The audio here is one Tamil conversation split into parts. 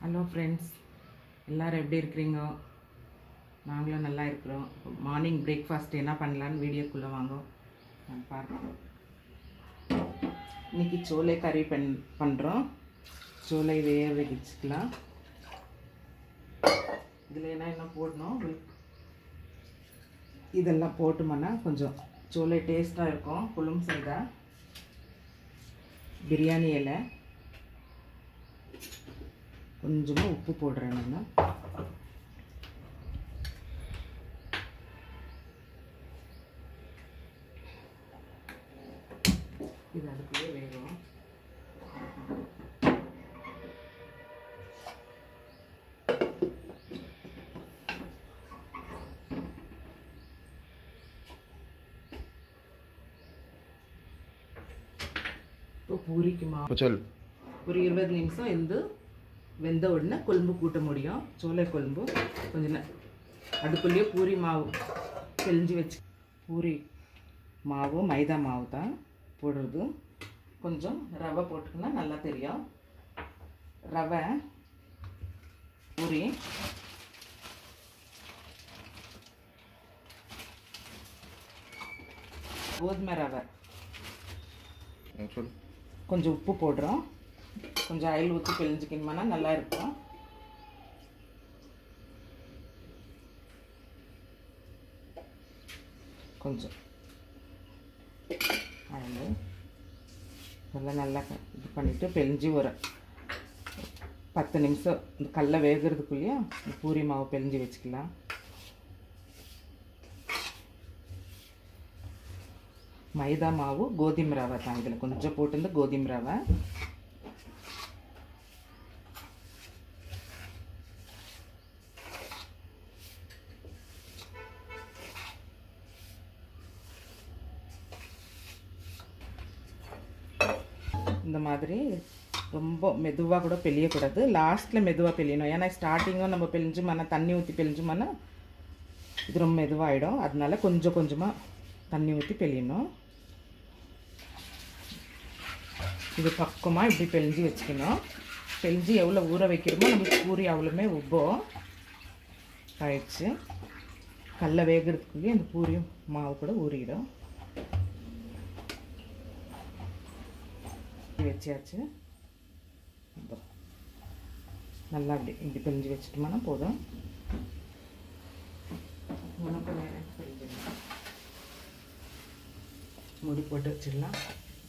ஹலோ ஃப்ரெண்ட்ஸ் எல்லோரும் எப்படி இருக்கிறீங்க நாங்களும் நல்லா இருக்கிறோம் மார்னிங் பிரேக்ஃபாஸ்ட் என்ன பண்ணலான்னு வீடியோக்குள்ளே வாங்க நான் பார்க்குறோம் இன்றைக்கி சோலை கறி பண் பண்ணுறோம் சோலை வேக வச்சுக்கலாம் இதில் என்ன என்ன போடணும் இதெல்லாம் போட்டோம்னா கொஞ்சம் சோலை டேஸ்ட்டாக இருக்கும் குழும் செய்தா பிரியாணி இலை கொஞ்சமாக உப்பு போடுறேன் நான் இது அதுக்குள்ளே வேகும் இப்போ பூரிக்கு மாவு சொல் ஒரு இருபது நிமிஷம் இருந்து வெந்த உடனே கொழும்பு கூட்ட முடியும் சோலை கொழும்பு கொஞ்சம் நே- அதுக்குள்ளேயே பூரி மாவு பிழிஞ்சு வச்சு பூரி மாவு மைதா மாவு தான் போடுறது கொஞ்சம் ரவை போட்டுக்கினா நல்லா தெரியும் ரவை பூரி கோதுமை ரவை சொல் கொஞ்சம் உப்பு போடுறோம் கொஞ்சம் ஆயில் ஊற்றி பிழிஞ்சிக்கணுமானா நல்லா இருக்கும் கொஞ்சம் ஆயில் இதெல்லாம் நல்லா க- இது பண்ணிவிட்டு பிழிஞ்சு ஒரு பத்து நிமிஷம் இந்த கடல வேகிறதுக்குள்ளேயே இந்த பூரி மாவு பிழிஞ்சு வச்சுக்கலாம் மைதா மாவு கோதுமை ரவை தான் இதில் கொஞ்சம் போட்டிருந்து கோதுமை ரவை இந்த மாதிரி ரொம்ப மெதுவாக கூட பிழியக்கூடாது லாஸ்ட்டில் மெதுவாக பிழியணும் ஏன்னா ஸ்டார்டிங்கும் நம்ம பிழிஞ்சுமானா தண்ணி ஊற்றி பிழிஞ்சுமானா இது ரொம்ப மெதுவாகிடும் அதனால கொஞ்சம் கொஞ்சமாக தண்ணி ஊற்றி பிழியணும் இது பக்கமாக இப்படி பிழிஞ்சு வச்சுக்கணும் பிழிஞ்சு எவ்வளோ ஊற வைக்கிறோமோ நம்மளுக்கு பூரி அவ்வளோமே உப்போம் ஆயிடுச்சு கடல வேகிறதுக்குள்ளேயே அந்த பூரியும் மாவு கூட ஊறிடும் வச்சியாச்சு இப்போ நல்லா அப்படி இப்படி பிழிஞ்சு வச்சுட்டோம்னா போதும் உனக்கு வேறு பிழிஞ்சிடலாம் முடி போட்டு வச்சிடலாம்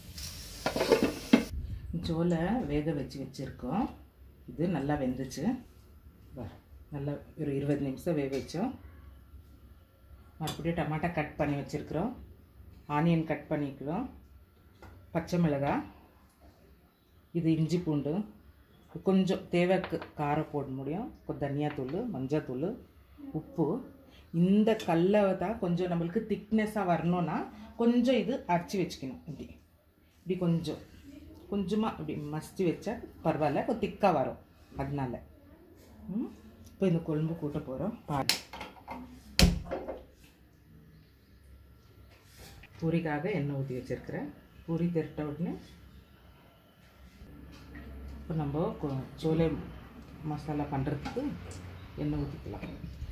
சோலை வேக வச்சு வச்சுருக்கோம் இது நல்லா வெந்துச்சு பார் நல்லா ஒரு இருபது நிமிஷம் வேக வச்சோம் மறுபடியும் டமாட்டா கட் பண்ணி வச்சுருக்குறோம் ஆனியன் கட் பண்ணிக்கிறோம் பச்சை மிளகாய் இது இஞ்சி பூண்டு கொஞ்சம் தேவைக்கு காரம் போட முடியும் கொஞ்சம் தனியாத்தூள் மஞ்சத்தூள் உப்பு இந்த கல்லை தான் கொஞ்சம் நம்மளுக்கு திக்னஸாக வரணும்னா கொஞ்சம் இது அரைச்சி வச்சுக்கணும் இப்படி இப்படி கொஞ்சம் கொஞ்சமாக இப்படி மசிச்சு வச்சா பரவாயில்ல கொஞ்சம் திக்காக வரும் அதனால ம் இப்போ இந்த கொழும்பு கூட்ட போகிறோம் பாரு பூரிக்காக எண்ணெய் ஊற்றி வச்சுருக்கிறேன் பூரி திரட்ட உடனே இப்போ நம்ம கொ- சோலை மசாலா பண்ணுறதுக்கு எண்ணெய் ஊற்றிக்கலாம்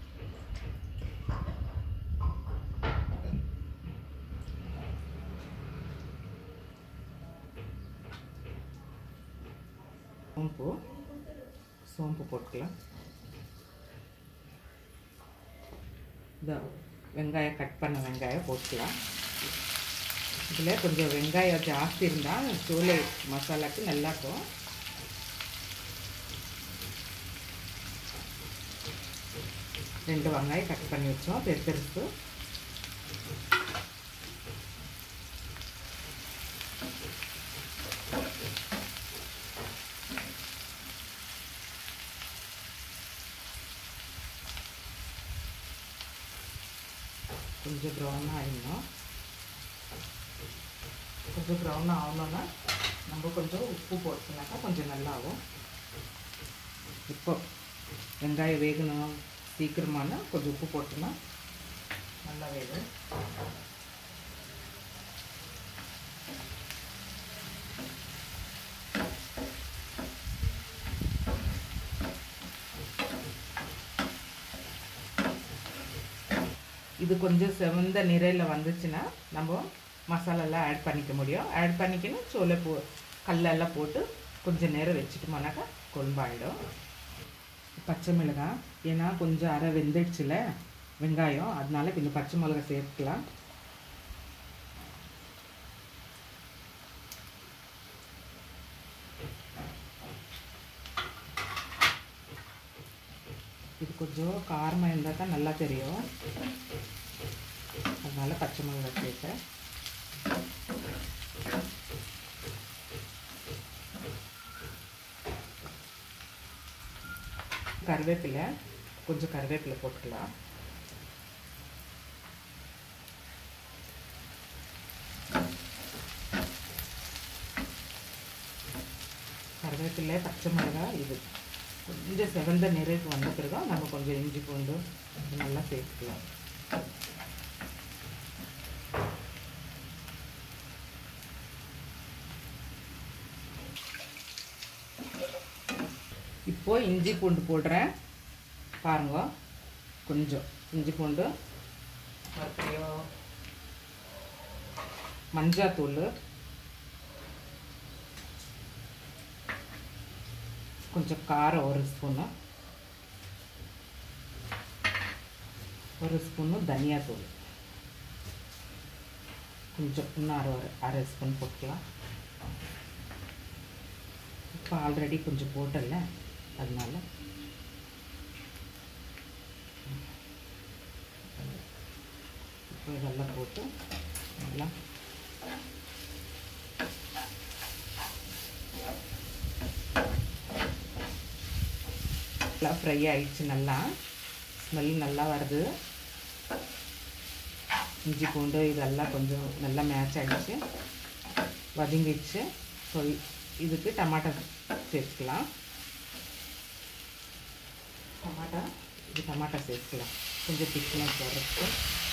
சோம்பு சோம்பு போட்டுக்கலாம் இந்த வெங்காயம் கட் பண்ண வெங்காயம் போட்டுக்கலாம் இதில் கொஞ்சம் வெங்காயம் ஜாஸ்தி இருந்தால் சோலை மசாலாக்கு நல்லா இருக்கும் ரெண்டு வெங்காயம் கட் பண்ணி வச்சோம் பெரு பெருசு கொஞ்சம் ப்ரௌன் ஆகிடணும் கொஞ்சம் ப்ரௌன் ஆகணும்னா நம்ம கொஞ்சம் உப்பு போட்டுனாக்கா கொஞ்சம் நல்லா ஆகும் இப்போ வெங்காயம் வேகணும் சீக்கிரமான கொஞ்சம் உப்பு போட்டோன்னா நல்லா வேகும் இது கொஞ்சம் செவந்த நிறையில் வந்துச்சுன்னா நம்ம மசாலாலாம் ஆட் பண்ணிக்க முடியும் ஆட் பண்ணிக்கணும் சோலை போ கல்லெல்லாம் போட்டு கொஞ்சம் நேரம் வச்சுட்டோம்னாக்கா கொழும்பாயிடும் பச்சை மிளகாய் ஏன்னா கொஞ்சம் அரை வெந்துடுச்சுல வெங்காயம் அதனால கொஞ்சம் பச்சை மிளகாய் சேர்த்துக்கலாம் இது கொஞ்சம் காரமாக இருந்தால் தான் நல்லா தெரியும் அதனால பச்சை மிளகாய் சேர்த்தேன் கருவேப்பிலை கொஞ்சம் கருவேப்பிலை போட்டுக்கலாம் கருவேப்பிலை பச்சை மிளகாய் இது கொஞ்சம் செவந்த நிறைக்கு வந்த பிறகு நம்ம கொஞ்சம் இஞ்சி பூண்டு இது நல்லா சேர்த்துக்கலாம் இப்போ இஞ்சி பூண்டு போடுறேன் பாருங்க கொஞ்சம் இஞ்சி பூண்டு மறுபடியும் மஞ்சாத்தூள் கொஞ்சம் காரம் ஒரு ஸ்பூனு ஒரு ஸ்பூனு தனியாத்தூள் கொஞ்சம் இன்னும் அரை ஒரு அரை ஸ்பூன் போட்டுக்கலாம் இப்போ ஆல்ரெடி கொஞ்சம் போட்டல அதனால இப்போ இதெல்லாம் போட்டு நல்லா நல்லா ஃப்ரை ஆயிடுச்சு நல்லா ஸ்மெல் நல்லா வருது இஞ்சி பூண்டு இதெல்லாம் கொஞ்சம் நல்லா மேட்ச் ஆகிடுச்சு வதங்கிடுச்சு ஸோ இதுக்கு டமாட்டா சேர்த்துக்கலாம் டமாட்டா இது டமாட்டா சேர்த்துக்கலாம் கொஞ்சம் திக்னஸ் வர்றதுக்கு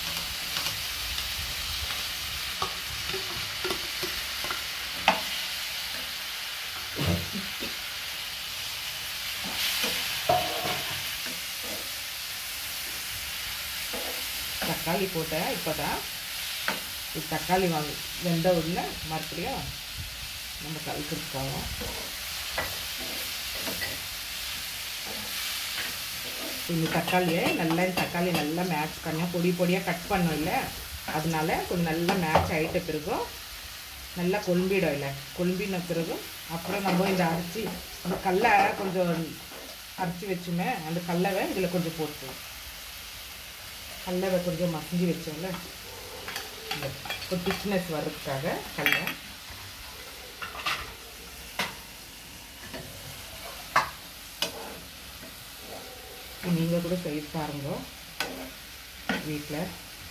தக்காளி போட்டேன் இப்போ தான் இது தக்காளி வாங்க வெந்த உடனே மறுபடியும் நம்ம கலக்கிருக்கோம் இந்த தக்காளியை நல்லா இந்த தக்காளி நல்லா மேட்ச் பண்ண பொடி பொடியாக கட் பண்ணோம் இல்லை அதனால கொஞ்சம் நல்லா மேட்ச் ஆகிட்ட பிறகும் நல்லா கொழும்பிடும் இல்லை கொழும்பின பிறகு அப்புறம் நம்ம இந்த அரைச்சி அந்த கடலை கொஞ்சம் அரைச்சி வச்சுமே அந்த கடலவை இதில் கொஞ்சம் போட்டுக்கலாம் கடலவை கொஞ்சம் மசிஞ்சு வச்சோம்ல இந்த ஒரு திக்னஸ் வர்றதுக்காக கடலை நீங்கள் கூட செய்து பாருங்க வீட்டில்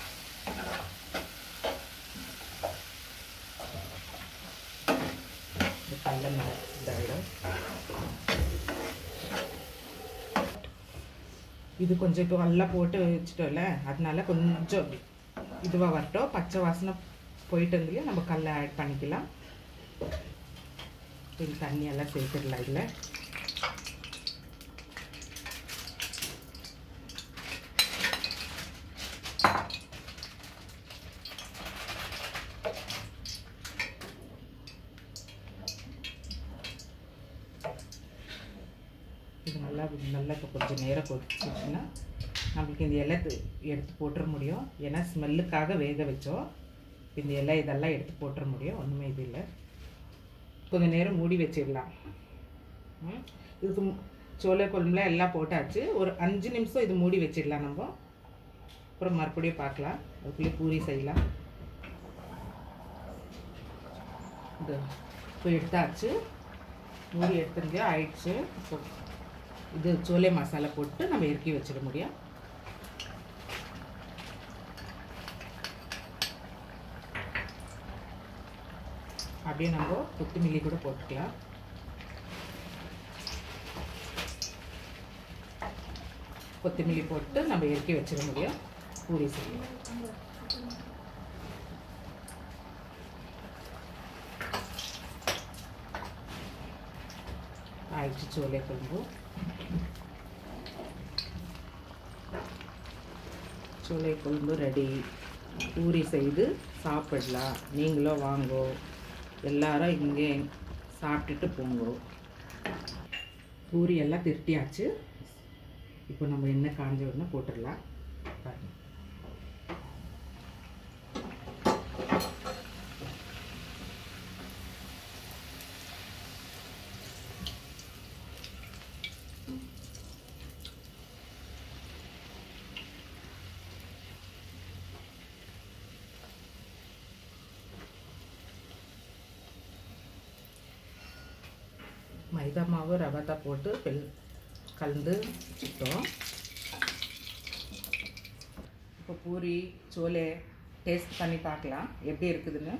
இந்த கடலை இதாகிடும் இது கொஞ்சம் இப்போ நல்லா போட்டு வச்சுட்டோம்ல அதனால கொஞ்சம் இதுவாக வரட்டும் பச்சை வாசனை போயிட்டு இருந்துலையும் நம்ம கடலை ஆட் பண்ணிக்கலாம் இது தண்ணியெல்லாம் சேர்த்துடலாம் இதில் இது நல்லா நல்லா இப்போ கொஞ்சம் நேரம் கொதிச்சுன்னா நம்மளுக்கு இந்த இலை து- எடுத்து போட்டுற முடியும் ஏன்னா ஸ்மெல்லுக்காக வேக வச்சோம் இந்த இலை இதெல்லாம் எடுத்து போட்டுற முடியும் ஒன்றுமே இது இல்லை கொஞ்சம் நேரம் மூடி வச்சிடலாம் ம். இதுக்கு மு- சோள குழம்புல எல்லாம் போட்டாச்சு ஒரு அஞ்சு நிமிஷம் இது மூடி வச்சிடலாம் நம்ம அப்புறம் மறுபடியும் பார்க்கலாம் அதுக்குள்ளே பூரி செய்யலாம் இது இப்போ எடுத்தாச்சு மூடி எடுத்துருங்க ஆயிடுச்சு இப்போ இது சோலை மசாலா போட்டு நம்ம இறக்கி வச்சிட முடியும் அப்படியே நம்ம கொத்தமல்லி கூட போட்டுக்கலாம் கொத்தமல்லி போட்டு நம்ம இறக்கி வச்சிட முடியும் பூரி செய்யலாம் ஆயிடுச்சு சோலை குழம்பு சோலை குழம்பு ரெடி பூரி செய்து சாப்பிடலாம் நீங்களும் வாங்கோ எல்லாரும் இங்கே சாப்பிட்டுட்டு போங்கோ பூரி எல்லாம் திருட்டியாச்சு இப்போ நம்ம எண்ணெய் காஞ்ச உடனே போட்டுடலாம் பாருங்க மைதா மாவு ரவை தான் போட்டு பெல் கலந்து வச்சுட்டோம் இப்போ பூரி சோலே டேஸ்ட் பண்ணி பார்க்கலாம் எப்படி இருக்குதுன்னு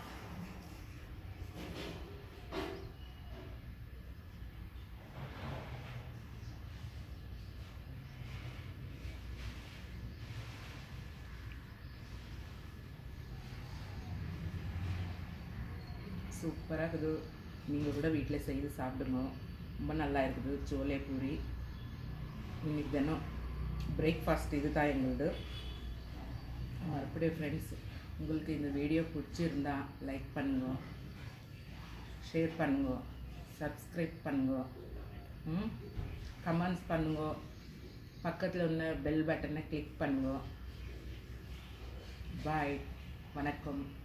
சூப்பராக இருக்குது நீங்கள் கூட வீட்டில் செய்து சாப்பிடுங்க ரொம்ப நல்லா இருக்குது சோலே பூரி இன்னைக்கு தினம் பிரேக்ஃபாஸ்ட் இது தான் எங்களுது மறுபடியும் ஃப்ரெண்ட்ஸ் உங்களுக்கு இந்த வீடியோ பிடிச்சிருந்தா லைக் பண்ணுங்க ஷேர் பண்ணுங்க சப்ஸ்கிரைப் பண்ணுங்க ம் கமெண்ட்ஸ் பண்ணுங்க பக்கத்தில் உள்ள பெல் பட்டனை கிளிக் பண்ணுங்க பாய் வணக்கம்